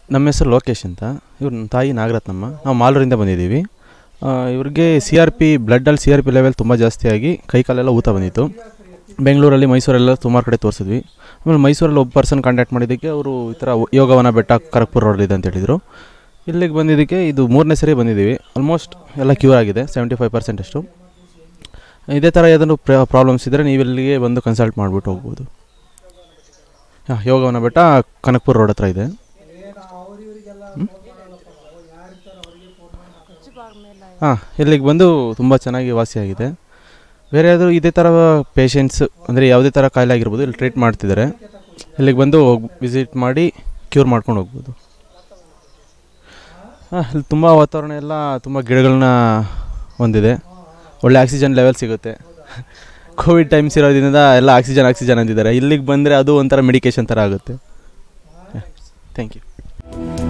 ನಮ್ಮ ಹೆಸರು ಲೋಕೇಶ್ ಅಂತ ಇವ್ರ ನನ್ನ ತಾಯಿ ನಾಗರತ್ನಮ್ಮ ನಾವು ಮಾಲೂರಿಂದ ಬಂದಿದ್ದೀವಿ ಆ, ಇವ್ರಿಗೆ ಸಿ ಆರ್ ಪಿ ಬ್ಲಡ್ಡಲ್ಲಿ ಸಿ ಆರ್ ಪಿ ಲೆವೆಲ್ ತುಂಬ ಜಾಸ್ತಿಯಾಗಿ ಕೈ ಕಾಲೆಲ್ಲ ಊತ ಬಂದಿತ್ತು ಬೆಂಗಳೂರಲ್ಲಿ ಮೈಸೂರೆಲ್ಲ ಸುಮಾರು ಕಡೆ ತೋರಿಸಿದ್ವಿ ಆಮೇಲೆ ಮೈಸೂರಲ್ಲಿ ಒಬ್ಬ ಪರ್ಸನ್ ಕಾಂಟ್ಯಾಕ್ಟ್ ಮಾಡಿದ್ದಕ್ಕೆ ಅವರು ಈ ಥರ ಯೋಗವನ ಬೆಟ್ಟ ಕರಕ್ಪುರ್ ರೋಡಲ್ಲಿದೆ ಅಂತ ಹೇಳಿದರು ಇಲ್ಲಿಗೆ ಬಂದಿದ್ದಕ್ಕೆ ಇದು ಮೂರನೇ ಸರಿ ಬಂದಿದ್ದೀವಿ ಆಲ್ಮೋಸ್ಟ್ ಎಲ್ಲ ಕ್ಯೂರ್ ಆಗಿದೆ ಸೆವೆಂಟಿ ಫೈವ್ ಪರ್ಸೆಂಟ್ ಅಷ್ಟು ಇದೇ ಥರ ಏನಾದರೂ ಪ್ರಾಬ್ಲಮ್ಸ್ ಇದ್ದರೆ ನೀವು ಇಲ್ಲಿಗೆ ಬಂದು ಕನ್ಸಲ್ಟ್ ಮಾಡಿಬಿಟ್ಟು ಹೋಗ್ಬೋದು ಹಾಂ ಯೋಗವನ ಬೆಟ್ಟ ಕನಕಪುರ ರೋಡ್ ಹತ್ರ ಇದೆ ಹಾಂ ಇಲ್ಲಿಗೆ ಬಂದು ತುಂಬ ಚೆನ್ನಾಗಿ ವಾಸಿಯಾಗಿದೆ ಬೇರೆ ಯಾವುದು ಇದೇ ಥರ ಪೇಷಂಟ್ಸ್ ಅಂದರೆ ಯಾವುದೇ ಥರ ಕಾಯಿಲೆ ಆಗಿರ್ಬೋದು ಇಲ್ಲಿ ಟ್ರೀಟ್ ಮಾಡ್ತಿದ್ದಾರೆ ಇಲ್ಲಿಗೆ ಬಂದು ವಿಸಿಟ್ ಮಾಡಿ ಕ್ಯೂರ್ ಮಾಡ್ಕೊಂಡು ಹೋಗ್ಬೋದು ಹಾಂ ಇಲ್ಲಿ ತುಂಬ ವಾತಾವರಣ ಎಲ್ಲ ತುಂಬ ಗಿಡಗಳನ್ನ ಹೊಂದಿದೆ ಒಳ್ಳೆ ಆಕ್ಸಿಜನ್ ಲೆವೆಲ್ ಸಿಗುತ್ತೆ ಕೋವಿಡ್ ಟೈಮ್ಸ್ ಇರೋದ್ರಿಂದ ಎಲ್ಲ ಆಕ್ಸಿಜನ್ ಆಕ್ಸಿಜನ್ ಅಂತಿದ್ದಾರೆ ಇಲ್ಲಿಗೆ ಬಂದರೆ ಅದು ಒಂಥರ ಮೆಡಿಕೇಶನ್ ಥರ ಆಗುತ್ತೆ ಥ್ಯಾಂಕ್ ಯು